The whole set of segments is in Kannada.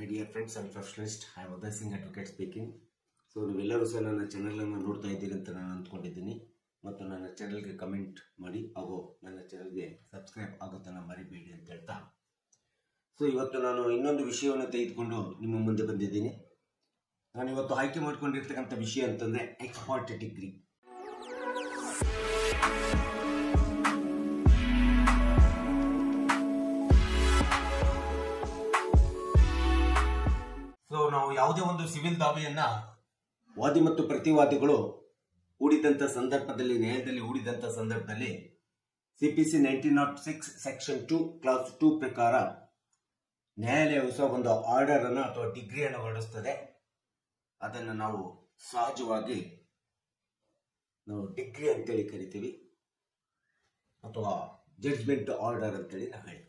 my dear friends and professionalist I Uday Singh advocate speaking so ನೀವೆಲ್ಲರೂ ಸಹ ನನ್ನ ಚಾನಲನ್ನು ನೋಡ್ತಾ ಇದ್ದೀರಿ ಅಂತ ನಾನು ಅಂದ್ಕೊಂಡಿದ್ದೀನಿ ಮತ್ತು ನನ್ನ ಚಾನಲ್ಗೆ ಕಮೆಂಟ್ ಮಾಡಿ ಹಾಗೂ ನನ್ನ ಚಾನಲ್ಗೆ ಸಬ್ಸ್ಕ್ರೈಬ್ ಆಗೋದನ್ನು ಮರಿಬೇಡಿ ಅಂತ ಹೇಳ್ತಾ ಸೊ ಇವತ್ತು ನಾನು ಇನ್ನೊಂದು ವಿಷಯವನ್ನು ತೆಗೆದುಕೊಂಡು ನಿಮ್ಮ ಮುಂದೆ ಬಂದಿದ್ದೀನಿ ನಾನು ಇವತ್ತು ಆಯ್ಕೆ ಮಾಡ್ಕೊಂಡಿರ್ತಕ್ಕಂಥ ವಿಷಯ ಅಂತಂದರೆ ಎಕ್ಸ್ಪರ್ಟ್ ಡಿಗ್ರಿ ಸೊ ನಾವು ಯಾವುದೇ ಒಂದು ಸಿವಿಲ್ ದಾವೆಯನ್ನ ವಾದಿ ಮತ್ತು ಪ್ರತಿವಾದಿಗಳು ಹೂಡಿದಂಥ ಸಂದರ್ಭದಲ್ಲಿ ನ್ಯಾಯಾಲಯದಲ್ಲಿ ಹೂಡಿದಂಥ ಸಂದರ್ಭದಲ್ಲಿ C P C nineteen nought six section two clause two ಪ್ರಕಾರ ನ್ಯಾಯಾಲಯವು ಸಹ ಒಂದು ಆರ್ಡರ್ ಅನ್ನು ಅಥವಾ ಡಿಗ್ರಿಯನ್ನು ಹೊರಡಿಸ್ತದೆ ಅದನ್ನು ನಾವು ಸಹಜವಾಗಿ ನಾವು ಡಿಗ್ರಿ ಅಂತೇಳಿ ಕರಿತೀವಿ ಅಥವಾ ಜಡ್ಜ್ಮೆಂಟ್ ಆರ್ಡರ್ ಅಂತೇಳಿ ನಾವು ಹೇಳ್ತೀವಿ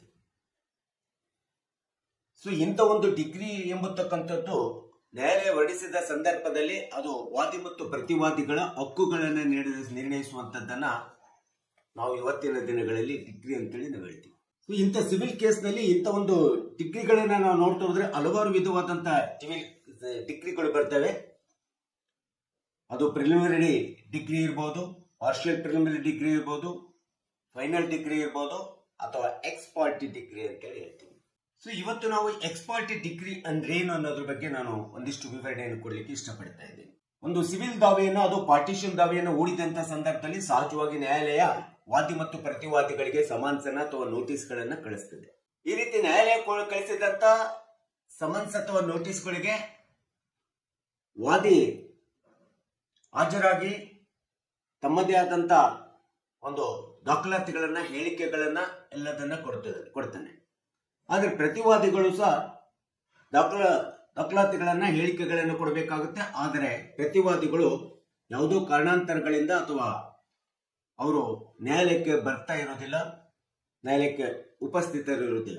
ಸೊ ಇಂಥ ಒಂದು ಡಿಗ್ರಿ ಎಂಬತಕ್ಕಂಥದ್ದು ನ್ಯಾಯಾಲಯ ಹೊರಡಿಸಿದ ಸಂದರ್ಭದಲ್ಲಿ ಅದು ವಾದಿ ಮತ್ತು ಪ್ರತಿವಾದಿಗಳ ಹಕ್ಕುಗಳನ್ನು ನಿರ್ಣಯ ನಿರ್ಣಯಿಸುವಂಥದ್ದನ್ನ ನಾವು ಇವತ್ತಿನ ದಿನಗಳಲ್ಲಿ ಡಿಗ್ರಿ ಅಂತೇಳಿ ನಾವು ಹೇಳ್ತೀವಿ ಸೊ ಇಂಥ ಸಿವಿಲ್ ಕೇಸ್ನಲ್ಲಿ ಇಂಥ ಒಂದು ಡಿಗ್ರಿಗಳನ್ನ ನಾವು ನೋಡ್ತಾ ಹೋದ್ರೆ ಹಲವಾರು ವಿಧವಾದಂತಹ ಸಿವಿಲ್ ಡಿಗ್ರಿಗಳು ಬರ್ತವೆ ಅದು ಪ್ರಿಲಿಮಿನರಿ ಡಿಗ್ರಿ ಇರ್ಬೋದು ಪಾರ್ಷಿಯಲ್ ಪ್ರಿಲಿಮಿನರಿ ಡಿಗ್ರಿ ಇರ್ಬೋದು ಫೈನಲ್ ಡಿಗ್ರಿ ಇರ್ಬೋದು ಅಥವಾ ಎಕ್ಸ್ಪಾರ್ಟಿ ಡಿಗ್ರಿ ಅಂತೇಳಿ ಹೇಳ್ತೀವಿ ಸೊ ಇವತ್ತು ನಾವು ಎಕ್ಸ್ಪಾರ್ಟಿ ಡಿಗ್ರಿ ಅಂದ್ರೆ ಏನು ಅನ್ನೋದ್ರ ಬಗ್ಗೆ ನಾನು ಒಂದಿಷ್ಟು ವಿವರಣೆಯನ್ನು ಕೊಡ್ಲಿಕ್ಕೆ ಇಷ್ಟಪಡ್ತಾ ಇದ್ದೀನಿ ಒಂದು ಸಿವಿಲ್ ದಾವೆಯನ್ನು ಅದು ಪಾರ್ಟಿಷನ್ ದಾವೆಯನ್ನು ಹೂಡಿದಂತ ಸಂದರ್ಭದಲ್ಲಿ ಸಹಜವಾಗಿ ನ್ಯಾಯಾಲಯ ವಾದಿ ಮತ್ತು ಪ್ರತಿವಾದಿಗಳಿಗೆ ಸಮನ್ಸನ ಅಥವಾ ನೋಟಿಸ್ಗಳನ್ನ ಕಳಿಸ್ತದೆ ಈ ರೀತಿ ನ್ಯಾಯಾಲಯ ಕೊ- ಕಳಿಸಿದಂತ ಸಮನ್ಸ್ ಅಥವಾ ನೋಟಿಸ್ಗಳಿಗೆ ವಾದಿ ಹಾಜರಾಗಿ ತಮ್ಮದೇ ಆದಂತ ಒಂದು ದಾಖಲಾತಿಗಳನ್ನ ಹೇಳಿಕೆಗಳನ್ನ ಎಲ್ಲದನ್ನ ಕೊಡ್ತದೆ ಕೊಡ್ತಾನೆ ಆದ್ರೆ ಪ್ರತಿವಾದಿಗಳು ಸಹ ದಾಖಲ ದಾಖಲಾತಿಗಳನ್ನ ಹೇಳಿಕೆಗಳನ್ನು ಕೊಡಬೇಕಾಗುತ್ತೆ ಆದರೆ ಪ್ರತಿವಾದಿಗಳು ಯಾವುದೋ ಕಾರಣಾಂತರಗಳಿಂದ ಅಥವಾ ಅವರು ನ್ಯಾಯಾಲಯಕ್ಕೆ ಬರ್ತಾ ಇರೋದಿಲ್ಲ ನ್ಯಾಯಾಲಯಕ್ಕೆ ಉಪಸ್ಥಿತರಿರುವುದಿಲ್ಲ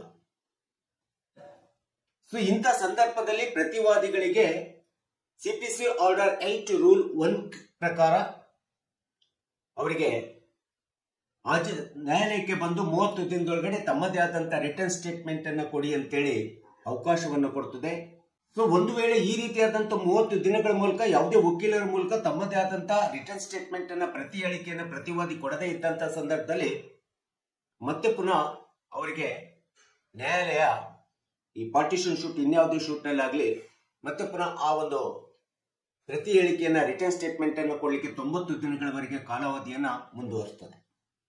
ಸೊ ಇಂಥ ಸಂದರ್ಭದಲ್ಲಿ ಪ್ರತಿವಾದಿಗಳಿಗೆ CPC order eight rule one ಪ್ರಕಾರ ಅವರಿಗೆ ಆಜ ನ್ಯಾಯಾಲಯಕ್ಕೆ ಬಂದು ಮೂವತ್ತು ದಿನದೊಳಗಡೆ ತಮ್ಮದೇ ಆದಂತ ರಿಟರ್ನ್ ಸ್ಟೇಟ್ಮೆಂಟ್ ಅನ್ನ ಕೊಡಿ ಅಂತೇಳಿ ಅವಕಾಶವನ್ನು ಕೊಡ್ತದೆ ಸೊ ಒಂದು ವೇಳೆ ಈ ರೀತಿಯಾದಂತ ಮೂವತ್ತು ದಿನಗಳ ಮೂಲಕ ಯಾವುದೇ ವಕೀಲರ ಮೂಲಕ ತಮ್ಮದೇ ಆದಂತ ರಿಟರ್ನ್ ಸ್ಟೇಟ್ಮೆಂಟ್ ಅನ್ನ ಪ್ರತಿ ಹೇಳಿಕೆಯನ್ನ ಪ್ರತಿವಾದಿ ಕೊಡದೇ ಇದ್ದಂತ ಸಂದರ್ಭದಲ್ಲಿ ಮತ್ತೆ ಪುನಃ ಅವರಿಗೆ ನ್ಯಾಯಾಲಯ ಈ ಪಾರ್ಟಿಷನ್ ಶೂಟ್ ಇನ್ಯಾವುದೇ ಶೂಟ್ ನಲ್ಲಾಗ್ಲಿ ಮತ್ತೆ ಪುನಃ ಆ ಒಂದು ಪ್ರತಿ ಹೇಳಿಕೆಯನ್ನ ರಿಟರ್ನ್ ಸ್ಟೇಟ್ಮೆಂಟ್ ಅನ್ನು ಕೊಡಲಿಕ್ಕೆ ತೊಂಬತ್ತು ದಿನಗಳವರೆಗೆ ಕಾಲಾವಧಿಯನ್ನ ಮುಂದುವರಿಸ್ತದೆ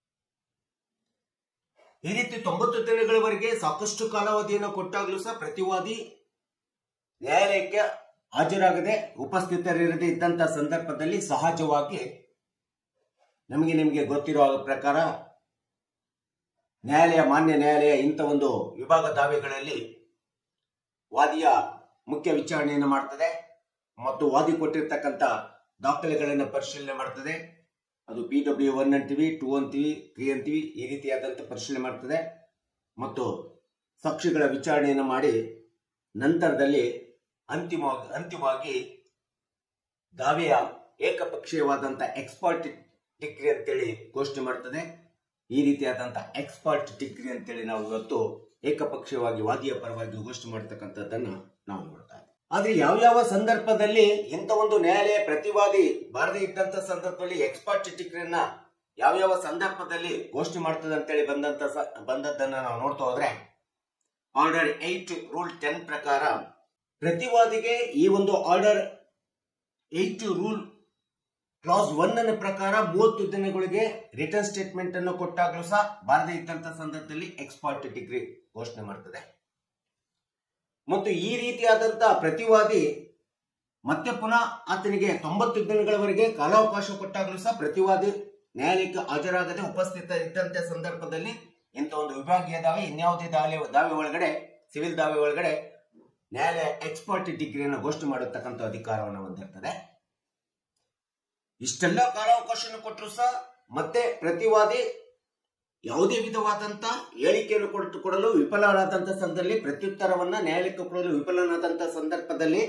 ಈ ರೀತಿ ತೊಂಬತ್ತು ದಿನಗಳವರೆಗೆ ಸಾಕಷ್ಟು ಕಾಲಾವಧಿಯನ್ನು ಕೊಟ್ಟಾಗಲೂ ಸಹ ಪ್ರತಿವಾದಿ ನ್ಯಾಯಾಲಯಕ್ಕೆ ಹಾಜರಾಗದೆ ಉಪಸ್ಥಿತರಿರದೇ ಇದ್ದಂತ ಸಂದರ್ಭದಲ್ಲಿ ಸಹಜವಾಗಿ ನಮಗೆ ನಿಮಗೆ ಗೊತ್ತಿರುವ ಪ್ರಕಾರ ನ್ಯಾಯಾಲಯ ಮಾನ್ಯ ನ್ಯಾಯಾಲಯ ಇಂಥ ಒಂದು ವಿಭಾಗ ದಾವೆಗಳಲ್ಲಿ ವಾದಿಯ ಮುಖ್ಯ ವಿಚಾರಣೆಯನ್ನು ಮಾಡ್ತದೆ ಮತ್ತು ವಾದಿ ಕೊಟ್ಟಿರ್ತಕ್ಕಂಥ ದಾಖಲೆಗಳನ್ನು ಪರಿಶೀಲನೆ ಮಾಡ್ತದೆ ಅದು ಪಿ ಡಬ್ಲ್ಯೂ ಒನ್ ಅಂತೀವಿ ಟೂ ಅಂತೀವಿ ತ್ರೀ ಅಂತೀವಿ ಈ ರೀತಿಯಾದಂಥ ಪರಿಶೀಲನೆ ಮಾಡ್ತದೆ ಮತ್ತು ಸಾಕ್ಷಿಗಳ ವಿಚಾರಣೆಯನ್ನು ಮಾಡಿ ನಂತರದಲ್ಲಿ ಅಂತಿಮವಾಗಿ ಅಂತಿಮವಾಗಿ ದಾವೆಯ ಏಕಪಕ್ಷೀಯವಾದಂಥ ಎಕ್ಸ್ಪರ್ಟ್ ಡಿಗ್ರಿ ಅಂತೇಳಿ ಘೋಷಣೆ ಮಾಡ್ತದೆ ಈ ರೀತಿಯಾದಂಥ ಎಕ್ಸ್ಪರ್ಟ್ ಡಿಗ್ರಿ ಅಂತೇಳಿ ನಾವು ಇವತ್ತು ಏಕಪಕ್ಷೀಯವಾಗಿ ವಾದಿಯ ಪರವಾಗಿ ಘೋಷಣೆ ಮಾಡ್ತಕ್ಕಂಥದ್ದನ್ನ ನಾವು ನೋಡ್ತಾ ಇದ್ದೀವಿ ಆದ್ರೆ ಯಾವ್ಯಾವ ಸಂದರ್ಭದಲ್ಲಿ ಇಂಥ ಒಂದು ನ್ಯಾಯಾಲಯ ಪ್ರತಿವಾದಿ ಬಾರದೇ ಇದ್ದಂತ ಸಂದರ್ಭದಲ್ಲಿ ಎಕ್ಸ್ಪರ್ಟ್ ಡಿಗ್ರಿಯನ್ನ ಯಾವ್ಯಾವ ಸಂದರ್ಭದಲ್ಲಿ ಘೋಷಣೆ ಮಾಡ್ತದೆ ಅಂತೇಳಿ ಬಂದಂತ ಸ- ಬಂದದ್ದನ್ನ ನಾವು ನೋಡ್ತಾ ಹೋದ್ರೆ ಆರ್ಡರ್ ಏಟ್ ರೂಲ್ ಟೆನ್ ಪ್ರಕಾರ ಪ್ರತಿವಾದಿಗೆ ಈ ಒಂದು order eight rule clause one ಅನ್ನ ಪ್ರಕಾರ ಮೂವತ್ತು ದಿನಗಳಿಗೆ ರಿಟರ್ನ್ ಸ್ಟೇಟ್ಮೆಂಟ್ ಅನ್ನು ಕೊಟ್ಟಾಗಲೂ ಸಹ ಬಾರದೇ ಇದ್ದಂತ ಸಂದರ್ಭದಲ್ಲಿ ಎಕ್ಸ್ಪರ್ಟ್ ಡಿಗ್ರಿ ಘೋಷಣೆ ಮಾಡ್ತದೆ ಮತ್ತು ಈ ರೀತಿಯಾದಂತ ಪ್ರತಿವಾದಿ ಮತ್ತೆ ಪುನಃ ಆತನಿಗೆ ತೊಂಬತ್ತು ದಿನಗಳವರೆಗೆ ಕಾಲಾವಕಾಶ ಕೊಟ್ಟಾಗಲೂ ಸಹ ಪ್ರತಿವಾದಿ ನ್ಯಾಯಾಲಯಕ್ಕೆ ಹಾಜರಾಗದೆ ಉಪಸ್ಥಿತ ಇದ್ದಂತ ಸಂದರ್ಭದಲ್ಲಿ ಇಂಥ ಒಂದು ವಿಭಾಗೀಯ ದಾವೆ ಇನ್ಯಾವುದೇ ದಾವೆ ದಾವೆ ಒಳಗಡೆ ಸಿವಿಲ್ ದಾವೆ ಒಳಗಡೆ ನ್ಯಾಯಾಲಯ ಎಕ್ಸ್ಪರ್ಟ್ ಡಿಗ್ರಿಯನ್ನು ಘೋಷಣೆ ಮಾಡತಕ್ಕಂಥ ಅಧಿಕಾರವನ್ನು ಹೊಂದಿರ್ತದೆ ಇಷ್ಟೆಲ್ಲ ಕಾಲಾವಕಾಶವನ್ನು ಕೊಟ್ಟರು ಸಹ ಮತ್ತೆ ಪ್ರತಿವಾದಿ ಯಾವುದೇ ವಿಧವಾದಂತ ಹೇಳಿಕೆಯನ್ನು ಕೊಟ್ಟು ಕೊಡಲು ವಿಫಲರಾದಂತ ಸಂದರ್ಭದಲ್ಲಿ ಪ್ರತ್ಯುತ್ತರವನ್ನ ನ್ಯಾಯಾಲಯಕ್ಕೆ ಕೊಡಲು ವಿಫಲನಾದಂತ ಸಂದರ್ಭದಲ್ಲಿ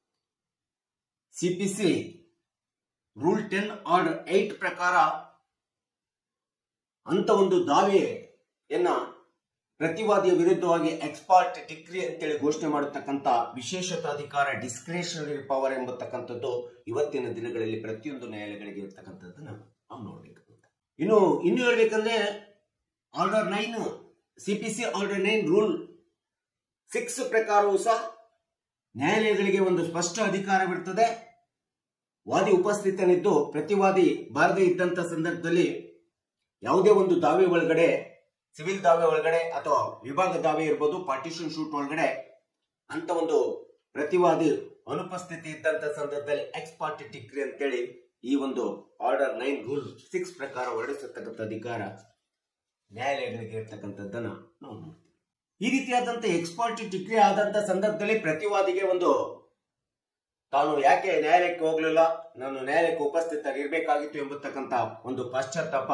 CPC rule ten order eight ಪ್ರಕಾರ ಅಂತ ಒಂದು ದಾವೆಯನ್ನ ಪ್ರತಿವಾದಿಯ ವಿರುದ್ಧವಾಗಿ ಎಕ್ಸ್ಪಾರ್ಟ್ ಡಿಗ್ರಿ ಅಂತೇಳಿ ಘೋಷಣೆ ಮಾಡತಕ್ಕಂತ ವಿಶೇಷತಾಧಿಕಾರ ಡಿಸ್ಕ್ರಿಷನರಿ ಪವರ್ ಎಂಬತಕ್ಕಂಥದ್ದು ಇವತ್ತಿನ ದಿನಗಳಲ್ಲಿ ಪ್ರತಿಯೊಂದು ನ್ಯಾಯಾಲಯಗಳಿಗೆ ಇರ್ತಕ್ಕಂಥದ್ದನ್ನ ನಾವು ನೋಡ್ಬೇಕು ಇನ್ನು ಇನ್ನು ಹೇಳ್ಬೇಕಂದ್ರೆ order nine CPC order nine rule six ಪ್ರಕಾರವೂ ಸಹ ನ್ಯಾಯಾಲಯಗಳಿಗೆ ಒಂದು ಸ್ಪಷ್ಟ ಅಧಿಕಾರವಿರ್ತದೆ ವಾದಿ ಉಪಸ್ಥಿತನಿದ್ದು ಪ್ರತಿವಾದಿ ಬಾರದೇ ಇದ್ದಂತ ಸಂದರ್ಭದಲ್ಲಿ ಯಾವುದೇ ಒಂದು ದಾವೆ ಒಳಗಡೆ ಸಿವಿಲ್ ದಾವೆ ಒಳಗಡೆ ಅಥವಾ ವಿಭಾಗ ದಾವೆ ಇರ್ಬೋದು ಪಾರ್ಟಿಷನ್ ಶೂಟ್ ಒಳಗಡೆ ಅಂತ ಒಂದು ಪ್ರತಿವಾದಿ ಅನುಪಸ್ಥಿತಿ ಇದ್ದಂತ ಸಂದರ್ಭದಲ್ಲಿ ಎಕ್ಸ್ಪಾರ್ಟ್ ಡಿಗ್ರಿ ಅಂತೇಳಿ ಈ ಒಂದು ಆರ್ಡರ್ ನೈನ್ ರೂಲ್ ಸಿಕ್ಸ್ ಪ್ರಕಾರ ಹೊರಡಿಸತಕ್ಕಂಥ ಅಧಿಕಾರ ನ್ಯಾಯಾಲಯಗಳಿಗೆ ಇರ್ತಕ್ಕಂಥದ್ದನ್ನ ನಾವು ನೋಡ್ತೀವಿ ಈ ರೀತಿಯಾದಂತ ಎಕ್ಸ್ಪಾರ್ಟ್ ಡಿಗ್ರಿ ಆದಂತ ಸಂದರ್ಭದಲ್ಲಿ ಪ್ರತಿವಾದಿಗೆ ಒಂದು ತಾನು ಯಾಕೆ ನ್ಯಾಯಾಲಯಕ್ಕೆ ಹೋಗ್ಲಿಲ್ಲ ನಾನು ನ್ಯಾಯಾಲಯಕ್ಕೆ ಉಪಸ್ಥಿತ ಇರಬೇಕಾಗಿತ್ತು ಎಂಬತಕ್ಕಂತ ಒಂದು ಪಶ್ಚಾತ್ತಾಪ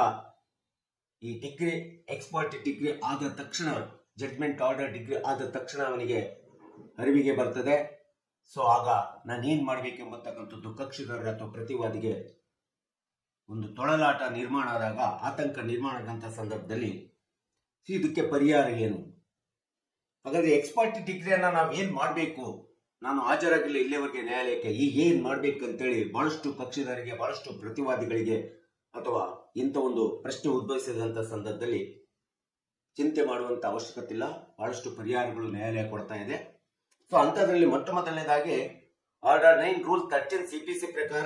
ಈ ಡಿಗ್ರಿ ಎಕ್ಸ್ಪರ್ಟ್ ಡಿಗ್ರಿ ಆದ ತಕ್ಷಣ ಜಡ್ಮೆಂಟ್ ಆರ್ಡರ್ ಡಿಗ್ರಿ ಆದ ತಕ್ಷಣ ಅವನಿಗೆ ಅರಿವಿಗೆ ಬರ್ತದೆ ಸೊ ಆಗ ನಾನು ಏನ್ ಮಾಡ್ಬೇಕೆಂಬತಕ್ಕಂಥದ್ದು ಕಕ್ಷಿದಾರರ ಅಥವಾ ಪ್ರತಿವಾದಿಗೆ ಒಂದು ತೊಳಲಾಟ ನಿರ್ಮಾಣ ಆದಾಗ ಆತಂಕ ನಿರ್ಮಾಣ ಆದಂತ ಸಂದರ್ಭದಲ್ಲಿ ಇದಕ್ಕೆ ಪರಿಹಾರ ಏನು ಹಾಗಾದ್ರೆ ಎಕ್ಸ್ಪರ್ಟ್ ಡಿಗ್ರಿಯನ್ನ ನಾವು ಏನ್ ಮಾಡಬೇಕು ನಾನು ಹಾಜರಾಗಿಲ್ಲ ಇಲ್ಲಿವರೆಗೆ ನ್ಯಾಯಾಲಯಕ್ಕೆ ಈಗ ಏನ್ ಮಾಡ್ಬೇಕು ಅಂತೇಳಿ ಬಹಳಷ್ಟು ಪಕ್ಷದಾರರಿಗೆ ಬಹಳಷ್ಟು ಪ್ರತಿವಾದಿಗಳಿಗೆ ಅಥವಾ ಇಂಥ ಒಂದು ಪ್ರಶ್ನೆ ಉದ್ಭವಿಸಿದಂತ ಸಂದರ್ಭದಲ್ಲಿ ಚಿಂತೆ ಮಾಡುವಂತ ಅವಶ್ಯಕತೆ ಇಲ್ಲ ಬಹಳಷ್ಟು ಪರಿಹಾರಗಳು ನ್ಯಾಯಾಲಯ ಕೊಡ್ತಾ ಇದೆ ಸೊ ಅಂತದ್ರಲ್ಲಿ ಮೊಟ್ಟ ಮೊದಲನೇದಾಗಿ order nine rule thirteen CPC ಪ್ರಕಾರ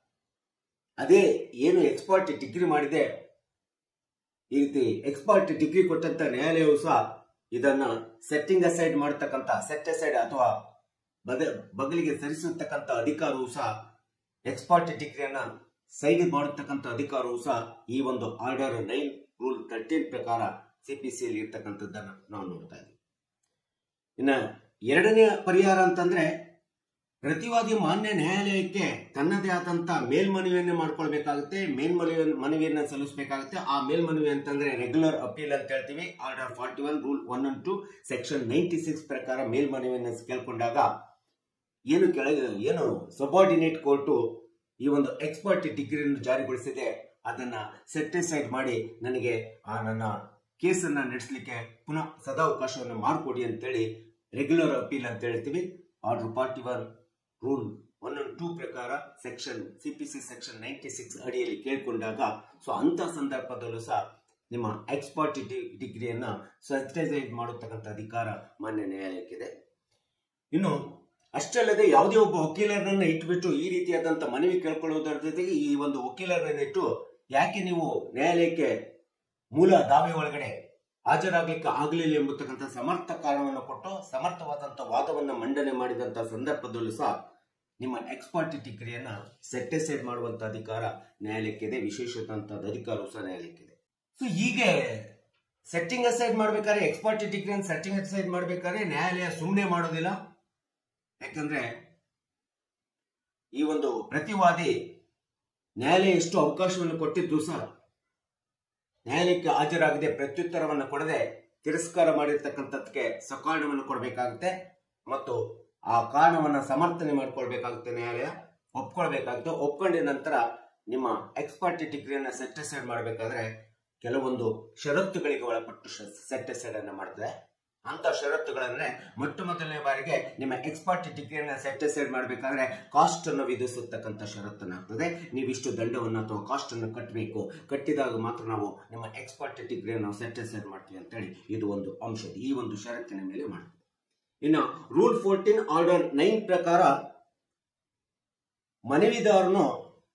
ಅದೇ ಏನು ಎಕ್ಸ್ಪರ್ಟ್ ಡಿಗ್ರಿ ಮಾಡಿದೆ ಈ ರೀತಿ ಎಕ್ಸ್ಪರ್ಟ್ ಡಿಗ್ರಿ ಕೊಟ್ಟಂತ ನ್ಯಾಯಾಲಯವು ಸಹ ಇದನ್ನ ಸೆಟ್ಟಿಂಗ್ ಅಸೈಡ್ ಮಾಡತಕ್ಕಂತ ಸೆಟ್ ಅಸೈಡ್ ಅಥವಾ ಬದ ಬಗಲಿಗೆ ಸರಿಸತಕ್ಕಂತ ಅಧಿಕಾರವು ಸಹ ಎಕ್ಸ್ಪರ್ಟ್ ಡಿಗ್ರಿಯನ್ನ ಸೈಡ್ ಮಾಡತಕ್ಕಂತ ಅಧಿಕಾರವು ಸಹ ಈ ಒಂದು ಆರ್ಡರ್ ನೈನ್ ರೂಲ್ ತರ್ಟೀನ್ ಪ್ರಕಾರ ಸಿಪಿಸಿಯಲ್ಲಿ ಇರ್ತಕ್ಕಂಥದ್ದನ್ನ ನಾವು ನೋಡ್ತಾ ಇದ್ದೀವಿ ಇನ್ನ ಎರಡನೇ ಪರಿಹಾರ ಅಂತಂದ್ರೆ ಪ್ರತಿವಾದಿ ಮಾನ್ಯ ನ್ಯಾಯಾಲಯಕ್ಕೆ ತನ್ನದೇ ಆದಂತ ಮೇಲ್ಮನವಿಯನ್ನು ಮಾಡ್ಕೊಳ್ಬೇಕಾಗುತ್ತೆ ಮೇಲ್ಮನವಿ ಮನವಿಯನ್ನ ಸಲ್ಲಿಸಬೇಕಾಗುತ್ತೆ ಆ ಮೇಲ್ಮನವಿ ಅಂತಂದ್ರೆ ರೆಗ್ಯುಲರ್ ಅಪೀಲ್ ಅಂತ ಹೇಳ್ತೀವಿ order forty one rule one and two section ninety six ಪ್ರಕಾರ ಮೇಲ್ಮನವಿಯನ್ನು ಕೇಳ್ಕೊಂಡಾಗ ಏನು ಕೆಳಗೆ ಏನು ಸಬಾರ್ಡಿನೇಟ್ ಕೋರ್ಟು ಈ ಒಂದು ಎಕ್ಸ್ಪರ್ಟ್ ಡಿಗ್ರಿಯನ್ನು ಜಾರಿಗೊಳಿಸಿದೆ ಅದನ್ನ ಸೆಟಿಸೈಡ್ ಮಾಡಿ ನನಗೆ ಆ ನನ್ನ ಕೇಸನ್ನ ನಡೆಸಲಿಕ್ಕೆ ಪುನಃ ಸದಾವಕಾಶವನ್ನು ಮಾಡಿಕೊಡಿ ಅಂತೇಳಿ ರೆಗ್ಯುಲರ್ ಅಪೀಲ್ ಅಂತ ಹೇಳ್ತೀವಿ order forty one rule one and two ಪ್ರಕಾರ section CPC section ninety six ಅಡಿಯಲ್ಲಿ ಕೇಳ್ಕೊಂಡಾಗ ಸೊ ಅಂತ ಸಂದರ್ಭದಲ್ಲೂ ಸಹ ನಿಮ್ಮ ಎಕ್ಸ್ಪರ್ಟ್ ಡಿಗ್ರಿಯನ್ನ ಸರ್ಟಿಫೈಡ್ ಮಾಡತಕ್ಕಂಥ ಅಧಿಕಾರ ಮಾನ್ಯ ನ್ಯಾಯಾಲಯಕ್ಕಿದೆ ಇನ್ನು ಅಷ್ಟಲ್ಲದೆ ಯಾವುದೇ ಒಬ್ಬ ವಕೀಲರನ್ನ ಇಟ್ಬಿಟ್ಟು ಈ ರೀತಿಯಾದಂತ ಮನವಿ ಕೇಳ್ಕೊಳ್ಳುವುದರ ಜೊತೆಗೆ ಈ ಒಂದು ವಕೀಲರನ್ನ ಇಟ್ಟು ಯಾಕೆ ನೀವು ನ್ಯಾಯಾಲಯಕ್ಕೆ ಮೂಲ ದಾವೆ ಒಳಗಡೆ ಹಾಜರಾಗ್ಲಿಕ್ಕೆ ಆಗಲಿಲ್ಲ ಎಂಬತಕ್ಕಂಥ ಸಮರ್ಥ ಕಾರಣವನ್ನು ಕೊಟ್ಟು ಸಮರ್ಥವಾದಂತ ವಾದವನ್ನ ಮಂಡನೆ ಮಾಡಿದಂತ ಸಂದರ್ಭದಲ್ಲೂ ಸಹ ನಿಮ್ಮ ಎಕ್ಸ್ಪರ್ಟ್ ಡಿಗ್ರಿಯನ್ನ ಸೆಟ್ಟಿಸೈಡ್ ಮಾಡುವಂತ ಅಧಿಕಾರ ನ್ಯಾಯಾಲಯಕ್ಕಿದೆ ವಿಶೇಷವಾದಂತದ್ದು ಅಧಿಕಾರವೂ ಸಹ ನ್ಯಾಯಾಲಯಕ್ಕಿದೆ ಸೊ ಹೀಗೆ ಸೆಟ್ಟಿಂಗ್ ಅಸೈಡ್ ಮಾಡ್ಬೇಕಾದ್ರೆ ಎಕ್ಸ್ಪರ್ಟ್ ಡಿಗ್ರಿಯನ್ನು ಸೆಟ್ಟಿಂಗ್ ಅಸೈಡ್ ಮಾಡ್ಬೇಕಾದ್ರೆ ನ್ಯಾಯಾಲಯ ಸುಮ್ಮನೆ ಮಾಡೋದಿಲ್ಲ ಯಾಕಂದ್ರೆ ಈ ಒಂದು ಪ್ರತಿವಾದಿ ನ್ಯಾಯಾಲಯ ಎಷ್ಟು ಅವಕಾಶವನ್ನು ಕೊಟ್ಟಿದ್ದು ಸಹ ನ್ಯಾಯಾಲಯಕ್ಕೆ ಹಾಜರಾಗದೆ ಪ್ರತ್ಯುತ್ತರವನ್ನು ಕೊಡದೆ ತಿರಸ್ಕಾರ ಮಾಡಿರ್ತಕ್ಕಂಥದ್ದಕ್ಕೆ ಸಕಾರಣವನ್ನು ಕೊಡಬೇಕಾಗುತ್ತೆ ಮತ್ತು ಆ ಕಾರಣವನ್ನ ಸಮರ್ಥನೆ ಮಾಡ್ಕೊಳ್ಬೇಕಾಗುತ್ತೆ ನ್ಯಾಯಾಲಯ ಒಪ್ಕೊಳ್ಬೇಕಾಗುತ್ತೆ ಒಪ್ಕೊಂಡಿದ ನಂತರ ನಿಮ್ಮ ಎಕ್ಸ್ಪರ್ಟ್ ಡಿಗ್ರಿಯನ್ನ ಸೆಟ್ಟಿಸೈಡ್ ಮಾಡಬೇಕಾದ್ರೆ ಕೆಲವೊಂದು ಷರತ್ತುಗಳಿಗೆ ಒಳಪಟ್ಟು ಸೆಟ್ಟಿಸೈಡ್ ಅನ್ನ ಮಾಡ್ತದೆ ಅಂತ ಷರತ್ತುಗಳಂದ್ರೆ ಮೊಟ್ಟ ಮೊದಲನೇ ಬಾರಿಗೆ ನಿಮ್ಮ ಎಕ್ಸ್ಪರ್ಟ್ ಡಿಗ್ರಿಯನ್ನ ಸೆಟ್ಟಿಸೈಡ್ ಮಾಡಬೇಕಾದ್ರೆ ಕಾಸ್ಟ್ ಅನ್ನು ವಿಧಿಸತಕ್ಕಂಥ ಷರತ್ತನ್ನು ಆಗ್ತದೆ ನೀವಿಷ್ಟು ದಂಡವನ್ನು ಅಥವಾ ಕಾಸ್ಟ್ ಅನ್ನು ಕಟ್ಟಬೇಕು ಕಟ್ಟಿದಾಗ ಮಾತ್ರ ನಾವು ನಿಮ್ಮ ಎಕ್ಸ್ಪರ್ಟ್ ಡಿಗ್ರಿಯನ್ನು ನಾವು ಸೆಟ್ಟಿಸೈಡ್ ಮಾಡ್ತೀವಿ ಅಂತೇಳಿ ಇದು ಒಂದು ಅಂಶ ಈ ಒಂದು ಷರತ್ತಿನ ಮೇಲೆ ಮಾಡ್ತೀವಿ ಇನ್ನು ರೂಲ್ ಫೋರ್ಟೀನ್ ಆರ್ಡರ್ ನೈನ್ ಪ್ರಕಾರ ಮನವಿದಾರನು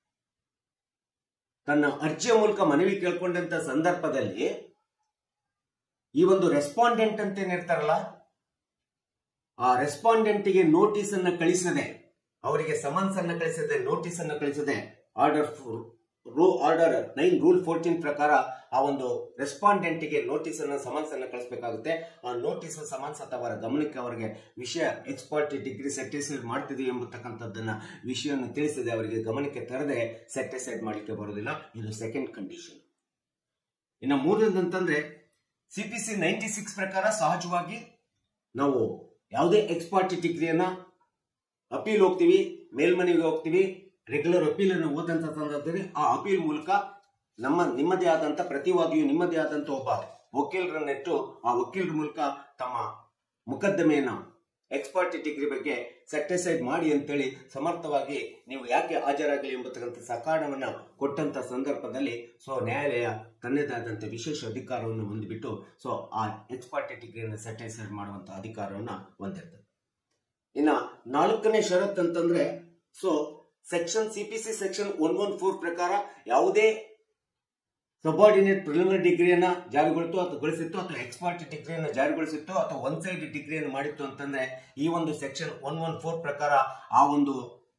ತನ್ನ ಅರ್ಜಿಯ ಮೂಲಕ ಮನವಿ ಕೇಳ್ಕೊಂಡಂತ ಸಂದರ್ಭದಲ್ಲಿ ಈ ಒಂದು ರೆಸ್ಪಾಂಡೆಂಟ್ ಅಂತ ಏನಿರ್ತಾರಲ್ಲ ಆ ರೆಸ್ಪಾಂಡೆಂಟ್ಗೆ ನೋಟಿಸ್ ಅನ್ನ ಕಳಿಸದೆ ಅವರಿಗೆ ಸಮನ್ಸ್ ಅನ್ನ ಕಳಿಸದೆ ನೋಟಿಸ್ ಅನ್ನ ಕಳಿಸದೆ ಆರ್ಡರ್ ರೂ ಆರ್ಡರ್ ನೈನ್ ರೂಲ್ ಫೋರ್ಟೀನ್ ಪ್ರಕಾರ ಆ ಒಂದು ರೆಸ್ಪಾಂಡೆಂಟ್ಗೆ ನೋಟಿಸ್ ಅನ್ನ ಸಮನ್ಸ್ ಅನ್ನ ಕಳಿಸಬೇಕಾಗುತ್ತೆ ಆ ನೋಟಿಸ್ ಸಮನ್ಸ್ ಅಥವಾ ಅವರ ಗಮನಕ್ಕೆ ಅವರಿಗೆ ವಿಷಯ ಎಕ್ಸ್ಪರ್ಟ್ ಡಿಗ್ರಿ ಸೆಟಿಸೈಡ್ ಮಾಡ್ತಿದೀವಿ ಎಂಬತಕ್ಕಂಥದ್ದನ್ನ ವಿಷಯವನ್ನು ತಿಳಿಸದೆ ಅವರಿಗೆ ಗಮನಕ್ಕೆ ತರದೆ ಸೆಟಿಸೈಡ್ ಮಾಡಲಿಕ್ಕೆ ಬರೋದಿಲ್ಲ ಇದು ಸೆಕೆಂಡ್ ಕಂಡೀಷನ್ ಇನ್ನು ಮೂರನೇದಂತಂದ್ರೆ ಸಿಪಿಸಿ ನೈಂಟಿ ಸಿಕ್ಸ್ ಪ್ರಕಾರ ಸಹಜವಾಗಿ ನಾವು ಯಾವುದೇ ಎಕ್ಸ್ಪರ್ಟ್ ಡಿಗ್ರಿಯನ್ನ ಅಪೀಲ್ ಹೋಗ್ತೀವಿ ಮೇಲ್ಮನೆಗೆ ಹೋಗ್ತೀವಿ ರೆಗ್ಯುಲರ್ ಅಪೀಲ್ ಅನ್ನು ಓದಂತ ಸಂದರ್ಭದಲ್ಲಿ ಆ ಅಪೀಲ್ ಮೂಲಕ ನಮ್ಮ ನಿಮ್ಮದೇ ಆದಂತ ಪ್ರತಿವಾದಿಯು ನಿಮ್ಮದೇ ಆದಂತ ಒಬ್ಬ ವಕೀಲರನ್ನಿಟ್ಟು ಆ ವಕೀಲರ ಮೂಲಕ ತಮ್ಮ ಮುಕದ್ದಮೆಯನ್ನ ಎಕ್ಸ್ಪರ್ಟ್ ಡಿಗ್ರಿ ಬಗ್ಗೆ ಸೆಟಿಸೈಡ್ ಮಾಡಿ ಅಂತೇಳಿ ಸಮರ್ಥವಾಗಿ ನೀವು ಯಾಕೆ ಹಾಜರಾಗಲಿ ಎಂಬತಕ್ಕಂಥ ಸಕಾರಣವನ್ನ ಕೊಟ್ಟಂತ ಸಂದರ್ಭದಲ್ಲಿ ಸೊ ನ್ಯಾಯಾಲಯ ತನ್ನದಾದಂಥ ವಿಶೇಷ ಅಧಿಕಾರವನ್ನು ಹೊಂದಿಬಿಟ್ಟು ಸೊ ಆ ಎಕ್ಸ್ಪರ್ಟ್ ಡಿಗ್ರಿಯನ್ನು ಸೆಟಿಸೈಡ್ ಮಾಡುವಂತ ಅಧಿಕಾರವನ್ನ ಹೊಂದಿರ್ತದೆ ಇನ್ನ ನಾಲ್ಕನೇ ಷರತ್ ಅಂತಂದ್ರೆ so section CPC section one one four ಪ್ರಕಾರ ಯಾವುದೇ ಸಬಾರ್ಡಿನೇಟ್ ಪ್ರಿಲಿಮಿನರಿ ಡಿಗ್ರಿಯನ್ನ ಜಾರಿಗೊಳಿತು ಅಥವಾ ಗಳಿಸಿತ್ತು ಅಥವಾ ಎಕ್ಸ್ಪರ್ಟ್ ಡಿಗ್ರಿಯನ್ನು ಜಾರಿಗೊಳಿಸಿತ್ತು ಅಥವಾ ಒನ್ ಸೈಡ್ ಡಿಗ್ರಿಯನ್ನು ಮಾಡಿತ್ತು ಅಂತಂದ್ರೆ ಈ ಒಂದು ಸೆಕ್ಷನ್ ಒನ್ ಒನ್ ಫೋರ್ ಪ್ರಕಾರ ಆ ಒಂದು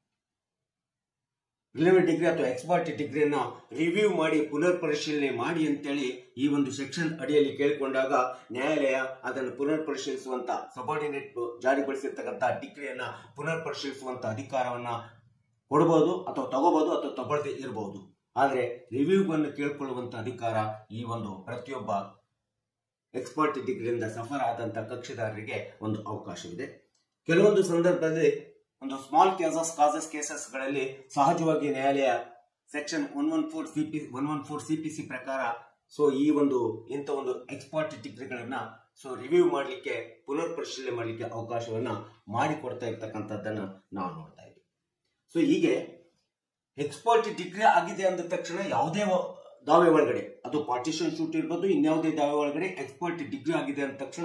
ಪ್ರಿಲಿಮಿನರಿ ಡಿಗ್ರಿ ಅಥವಾ ಎಕ್ಸ್ಪರ್ಟ್ ಡಿಗ್ರಿಯನ್ನ ರಿವ್ಯೂ ಮಾಡಿ ಪುನರ್ ಪರಿಶೀಲನೆ ಮಾಡಿ ಅಂತೇಳಿ ಈ ಒಂದು ಸೆಕ್ಷನ್ ಅಡಿಯಲ್ಲಿ ಕೇಳಿಕೊಂಡಾಗ ನ್ಯಾಯಾಲಯ ಅದನ್ನು ಪುನರ್ ಪರಿಶೀಲಿಸುವಂತ ಸಬಾರ್ಡಿನೇಟ್ ಜಾರಿಗೊಳಿಸಿರ್ತಕ್ಕಂಥ ಡಿಗ್ರಿಯನ್ನ ಪುನರ್ ಪರಿಶೀಲಿಸುವಂತ ಅಧಿಕಾರವನ್ನ ಕೊಡಬಹುದು ಅಥವಾ ತಗೋಬಹುದು ಅಥವಾ ತಗೊಳ್ಳದೆ ಇರಬಹುದು ಆದರೆ ರಿವ್ಯೂವನ್ನು ಕೇಳ್ಕೊಳ್ಳುವಂತ ಅಧಿಕಾರ ಈ ಒಂದು ಪ್ರತಿಯೊಬ್ಬ ಎಕ್ಸ್ಪರ್ಟ್ ಡಿಗ್ರಿಯಿಂದ ಸಫರ್ ಆದಂತ ಕಕ್ಷಿದಾರರಿಗೆ ಒಂದು ಅವಕಾಶವಿದೆ ಕೆಲವೊಂದು ಸಂದರ್ಭದಲ್ಲಿ ಒಂದು ಸ್ಮಾಲ್ ಕೇಸಸ್ ಕಾಸಸ್ ಕೇಸಸ್ಗಳಲ್ಲಿ ಸಹಜವಾಗಿ ನ್ಯಾಯಾಲಯ section one one four C P one one four C P C ಪ್ರಕಾರ ಸೊ ಈ ಒಂದು ಇಂಥ ಒಂದು ಎಕ್ಸ್ಪರ್ಟ್ ಡಿಗ್ರಿಗಳನ್ನ ಸೊ ರಿವ್ಯೂ ಮಾಡಲಿಕ್ಕೆ ಪುನರ್ ಪರಿಶೀಲನೆ ಮಾಡಲಿಕ್ಕೆ ಅವಕಾಶವನ್ನ ಮಾಡಿಕೊಡ್ತಾ ಇರ್ತಕ್ಕಂಥದ್ದನ್ನ ನಾವು ನೋಡ್ತಾ ಇದ್ದೀವಿ ಸೊ ಹೀಗೆ ಎಕ್ಸ್ಪರ್ಟ್ ಡಿಗ್ರಿ ಆಗಿದೆ ಅಂದ ತಕ್ಷಣ ಯಾವುದೇ ಒ- ದಾವೆ ಒಳಗಡೆ ಅದು ಪಾರ್ಟಿಷನ್ ಶೂಟ್ ಇರ್ಬೋದು ಇನ್ಯಾವುದೇ ದಾವೆ ಒಳಗಡೆ ಎಕ್ಸ್ಪರ್ಟ್ ಡಿಗ್ರಿ ಆಗಿದೆ ಅಂದ ತಕ್ಷಣ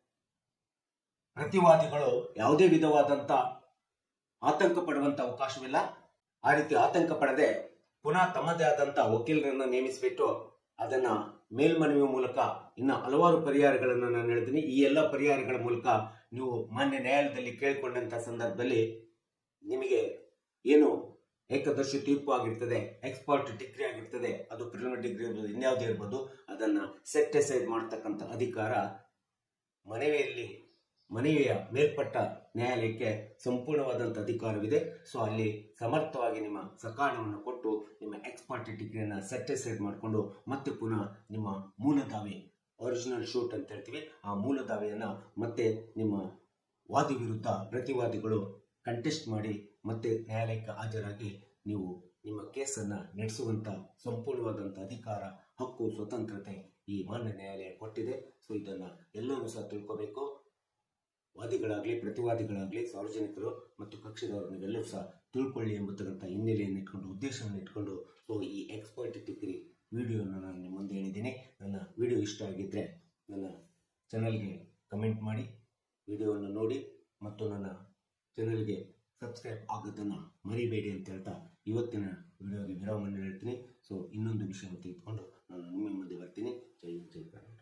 ಪ್ರತಿವಾದಿಗಳು ಯಾವುದೇ ವಿಧವಾದಂತ ಆತಂಕ ಪಡುವಂತ ಅವಕಾಶವಿಲ್ಲ ಆ ರೀತಿ ಆತಂಕ ಪಡದೆ ಪುನಃ ತಮ್ಮದೇ ಆದಂತ ವಕೀಲರನ್ನ ನೇಮಿಸಿಬಿಟ್ಟು ಅದನ್ನ ಮೇಲ್ಮನವಿ ಮೂಲಕ ಇನ್ನ ಹಲವಾರು ಪರಿಹಾರಗಳನ್ನು ನಾನು ಹೇಳಿದ್ದೀನಿ ಈ ಎಲ್ಲ ಪರಿಹಾರಗಳ ಮೂಲಕ ನೀವು ಮಾನ್ಯ ನ್ಯಾಯಾಲಯದಲ್ಲಿ ಕೇಳಿಕೊಂಡಂತ ಸಂದರ್ಭದಲ್ಲಿ ನಿಮಗೆ ಏನು ಏಕದರ್ಶಿ ತೀರ್ಪು ಆಗಿರ್ತದೆ ಎಕ್ಸ್ಪರ್ಟ್ ಡಿಗ್ರಿ ಆಗಿರ್ತದೆ ಅದು ಪ್ರಿಲಿಮಿನರಿ ಡಿಗ್ರಿ ಇರ್ಬೋದು ಇನ್ಯಾವುದೇ ಇರ್ಬೋದು ಅದನ್ನ ಸೆಟ್ ಎಸೈಡ್ ಮಾಡತಕ್ಕಂಥ ಅಧಿಕಾರ ಮನವಿಯಲ್ಲಿ ಮನವಿಯ ಮೇಲ್ಪಟ್ಟ ನ್ಯಾಯಾಲಯಕ್ಕೆ ಸಂಪೂರ್ಣವಾದಂಥ ಅಧಿಕಾರವಿದೆ ಸೊ ಅಲ್ಲಿ ಸಮರ್ಥವಾಗಿ ನಿಮ್ಮ ಸಕಾರಣವನ್ನು ಕೊಟ್ಟು ನಿಮ್ಮ ಎಕ್ಸ್ಪರ್ಟ್ ಡಿಗ್ರಿಯನ್ನು ಸೆಟಿಸೈಡ್ ಮಾಡಿಕೊಂಡು ಮತ್ತೆ ಪುನಃ ನಿಮ್ಮ ಮೂಲ ದಾವೆ ಒರಿಜಿನಲ್ ಶೂಟ್ ಅಂತ ಹೇಳ್ತೀವಿ ಆ ಮೂಲ ದಾವೆಯನ್ನು ಮತ್ತೆ ನಿಮ್ಮ ವಾದಿ ವಿರುದ್ಧ ಪ್ರತಿವಾದಿಗಳು ಕಂಟೆಸ್ಟ್ ಮಾಡಿ ಮತ್ತೆ ನ್ಯಾಯಾಲಯಕ್ಕೆ ಹಾಜರಾಗಿ ನೀವು ನಿಮ್ಮ ಕೇಸನ್ನು ನಡೆಸುವಂತ ಸಂಪೂರ್ಣವಾದಂಥ ಅಧಿಕಾರ ಹಕ್ಕು ಸ್ವತಂತ್ರತೆ ಈ ಮಾನ್ಯ ನ್ಯಾಯಾಲಯ ಕೊಟ್ಟಿದೆ ಸೊ ಇದನ್ನ ಎಲ್ಲರೂ ಸಹ ತಿಳ್ಕೋಬೇಕು ವಾದಿಗಳಾಗಲಿ ಪ್ರತಿವಾದಿಗಳಾಗಲಿ ಸಾರ್ವಜನಿಕರು ಮತ್ತು ಕಕ್ಷಿದವರು ನೀವೆಲ್ಲರೂ ಸಹ ತಿಳ್ಕೊಳ್ಳಿ ಎಂಬತಕ್ಕಂಥ ಹಿನ್ನೆಲೆಯನ್ನು ಇಟ್ಕೊಂಡು ಉದ್ದೇಶವನ್ನು ಇಟ್ಕೊಂಡು ಸೊ ಈ ಎಕ್ಸ್ಪರ್ಟ್ ಡಿಗ್ರಿ ವಿಡಿಯೋನ ನಾನು ನಿಮ್ಮ ಮುಂದೆ ಹೇಳಿದ್ದೀನಿ ನನ್ನ ವಿಡಿಯೋ ಇಷ್ಟ ಆಗಿದ್ದರೆ ನನ್ನ ಚಾನಲ್ಗೆ ಕಮೆಂಟ್ ಮಾಡಿ ವಿಡಿಯೋವನ್ನು ನೋಡಿ ಮತ್ತು ನನ್ನ ಚಾನಲ್ಗೆ ಸಬ್ಸ್ಕ್ರೈಬ್ ಆಗೋದನ್ನು ಮರಿಬೇಡಿ ಅಂತ ಹೇಳ್ತಾ ಇವತ್ತಿನ ವಿಡಿಯೋಗೆ ವಿರಾಮವನ್ನು ಹೇಳ್ತೀನಿ ಸೊ ಇನ್ನೊಂದು ವಿಷಯವನ್ನು ತೆಗೆದುಕೊಂಡು ನಾನು ನಿಮ್ಮ ಮುಂದೆ ಬರ್ತೀನಿ ಜೈ ಹಿಂದ್, ಜೈ ಕರ್ನಾಟಕ